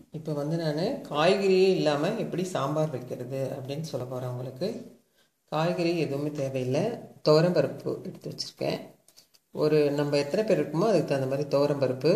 இப்போ வந்து நான் காய்கறியே இல்லாமல் எப்படி சாம்பார் வைக்கிறது அப்படின்னு சொல்ல போகிறேன் உங்களுக்கு காய்கறி எதுவுமே தேவையில்லை துவரம்பருப்பு எடுத்து வச்சுருக்கேன் ஒரு நம்ம எத்தனை பேர் இருக்குமோ அதுக்கு தகுந்த மாதிரி துவரம்பருப்பு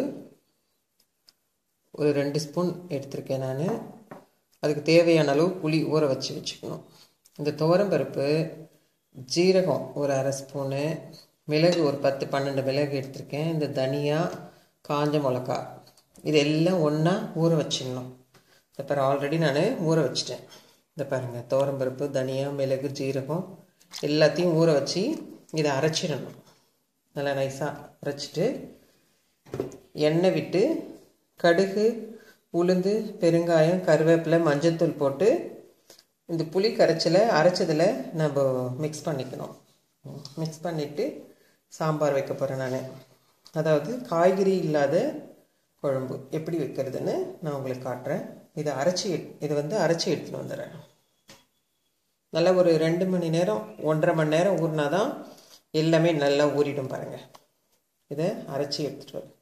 ஒரு ரெண்டு ஸ்பூன் எடுத்திருக்கேன் நான் அதுக்கு தேவையான அளவு புளி ஊற வச்சு வச்சுக்கணும் இந்த துவரம்பருப்பு ஜீரகம் ஒரு அரை ஸ்பூனு மிளகு ஒரு பத்து பன்னெண்டு மிளகு எடுத்திருக்கேன் இந்த தனியா காஞ்ச மிளகா இது எல்லாம் ஒன்றா ஊற வச்சிடணும் இந்த பாரு ஆல்ரெடி நான் ஊற வச்சிட்டேன் இந்த பாருங்கள் துவரம்பருப்பு தனியா மிளகு ஜீரகம் எல்லாத்தையும் ஊற வச்சு இதை அரைச்சிடணும் நல்லா நைஸாக அரைச்சிட்டு எண்ணெய் விட்டு கடுகு உளுந்து பெருங்காயம் கருவேப்பிலை மஞ்சத்தூள் போட்டு இந்த புளி கரைச்சலை அரைச்சதில் நம்ம மிக்ஸ் பண்ணிக்கணும் மிக்ஸ் பண்ணிவிட்டு சாம்பார் வைக்க போகிறேன் நான் அதாவது காய்கறி இல்லாத குழம்பு எப்படி வைக்கிறதுன்னு நான் உங்களுக்கு காட்டுறேன் இதை அரைச்சி இதை வந்து அரைச்சி எடுத்துகிட்டு வந்துடுறேன் நல்லா ஒரு ரெண்டு மணி நேரம் ஒன்றரை மணி நேரம் ஊறினா தான் எல்லாமே நல்லா ஊறிடும் பாருங்கள் இதை அரைச்சி எடுத்துகிட்டு வரேன்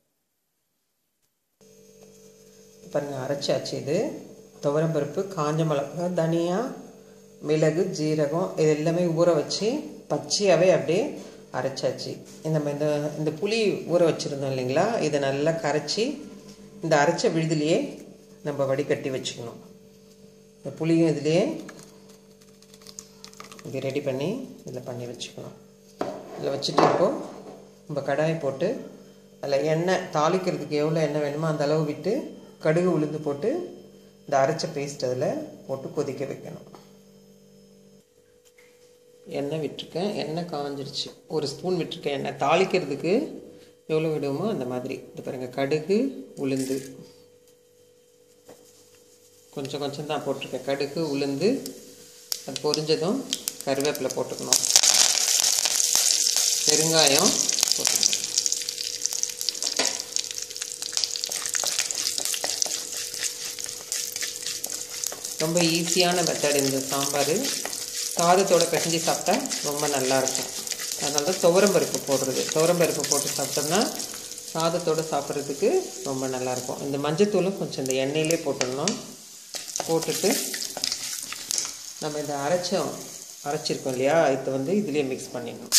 பாருங்கள் அரைச்சாச்சு இது துவரம்பருப்பு காஞ்ச மிளகா தனியா மிளகு ஜீரகம் இது எல்லாமே ஊற வச்சு பச்சையாகவே அப்படியே அரைச்சாச்சு இந்த இந்த இந்த புளி ஊற வச்சுருந்தோம் இல்லைங்களா இதை நல்லா கரைச்சி இந்த அரைச்ச விழுதுலையே நம்ம வடிகட்டி வச்சுக்கணும் இந்த புளியும் இதுலேயே இது ரெடி பண்ணி இதில் பண்ணி வச்சுக்கணும் இதில் வச்சுட்டு இப்போது நம்ம கடாய் போட்டு அதில் எண்ணெய் தாளிக்கிறதுக்கு எவ்வளோ எண்ணெய் வேணுமோ அந்த அளவு விட்டு கடுகு உளுந்து போட்டு இந்த அரைச்ச பேஸ்ட் அதில் போட்டு கொதிக்க வைக்கணும் எண்ணெய் விட்டுருக்கேன் எண்ணெய் காஞ்சிருச்சு ஒரு ஸ்பூன் விட்டுருக்கேன் எண்ணெய் தாளிக்கிறதுக்கு எவ்வளோ விடுவோமோ அந்த மாதிரி இது பாருங்கள் கடுகு உளுந்து கொஞ்சம் கொஞ்சம் தான் போட்டிருக்கேன் கடுகு உளுந்து அது பொரிஞ்சதும் கருவேப்பிலை போட்டுக்கணும் பெருங்காயம் போட்டுக்கணும் ரொம்ப ஈஸியான மெத்தட் இந்த சாம்பார் சாதத்தோட பிசைஞ்சு சாப்பிட்டா ரொம்ப நல்லாயிருக்கும் அதனால தான் துவரம்பருப்பு போடுறது துவரம்பருப்பு போட்டு சாப்பிட்டோம்னா சாதத்தோடு சாப்பிட்றதுக்கு ரொம்ப நல்லாயிருக்கும் இந்த மஞ்சத்தூளும் கொஞ்சம் இந்த எண்ணெயிலே போட்டுடணும் போட்டுட்டு நம்ம இந்த அரைச்சோம் அரைச்சிருக்கோம் இல்லையா இதை வந்து இதுலேயே மிக்ஸ் பண்ணிடணும்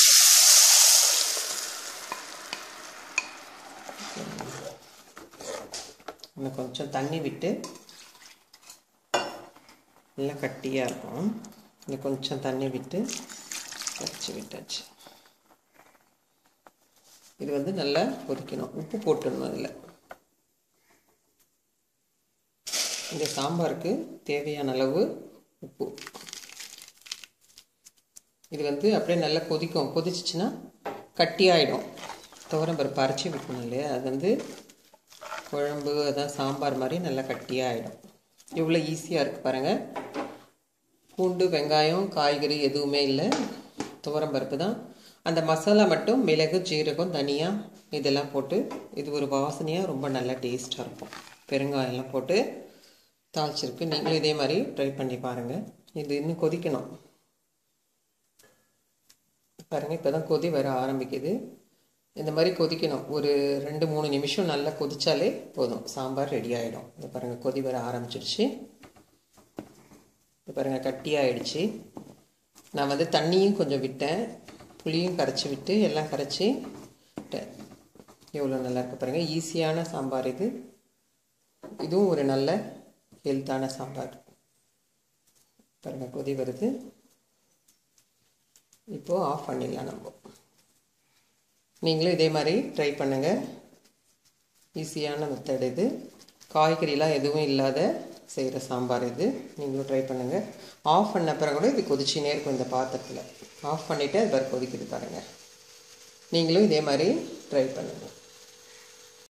இன்னும் கொஞ்சம் தண்ணி விட்டு நல்லா கட்டியாக இருக்கும் இன்னும் கொஞ்சம் தண்ணி விட்டு வச்சு விட்டாச்சு இது வந்து நல்லா கொதிக்கணும் உப்பு போட்டுடணும் அதில் இந்த சாம்பாருக்கு தேவையான அளவு உப்பு இது வந்து அப்படியே நல்லா கொதிக்கும் கொதிச்சிச்சின்னா கட்டியாயிடும் துவரம்பருப்பு அரைச்சி விற்கணும் இல்லையா அது வந்து குழம்பு அதான் சாம்பார் மாதிரி நல்லா கட்டியாகிடும் இவ்வளோ ஈஸியாக இருக்குது பாருங்கள் பூண்டு வெங்காயம் காய்கறி எதுவுமே இல்லை துவரம்பருப்பு தான் அந்த மசாலா மட்டும் மிளகு ஜீரகம் தனியா இதெல்லாம் போட்டு இது ஒரு வாசனையாக ரொம்ப நல்லா டேஸ்ட்டாக இருக்கும் பெருங்காயம்லாம் போட்டு தாளிச்சிருக்கு நீங்களும் இதே மாதிரி ட்ரை பண்ணி பாருங்கள் இது இன்னும் கொதிக்கணும் பாருங்கள் இப்போ தான் கொதி வர ஆரம்பிக்குது இந்த மாதிரி கொதிக்கணும் ஒரு ரெண்டு மூணு நிமிஷம் நல்லா கொதிச்சாலே போதும் சாம்பார் ரெடி ஆகிடும் இது பாருங்கள் கொதி வர ஆரம்பிச்சிருச்சு இது பாருங்கள் கட்டியாகிடுச்சு நான் வந்து தண்ணியும் கொஞ்சம் விட்டேன் புளியும் கரைச்சி விட்டு எல்லாம் கரைச்சி விட்டேன் எவ்வளோ நல்லா இருக்கு பாருங்கள் ஈஸியான சாம்பார் இது இதுவும் ஒரு நல்ல ஹெல்த்தான சாம்பார் பாருங்கள் கொதி வருது இப்போது ஆஃப் பண்ணிடலாம் நம்ம நீங்களும் இதே மாதிரி ட்ரை பண்ணுங்கள் ஈஸியான மெத்தட் இது காய்கறிலாம் எதுவும் இல்லாத செய்கிற சாம்பார் இது நீங்களும் ட்ரை பண்ணுங்கள் ஆஃப் பண்ண அப்புறம் கூட இது கொதிச்சுனே இருக்கும் இந்த பாத்திரத்தில் ஆஃப் பண்ணிவிட்டு அது பாரு கொதிக்குது பாருங்கள் நீங்களும் இதே மாதிரி ட்ரை பண்ணுங்கள்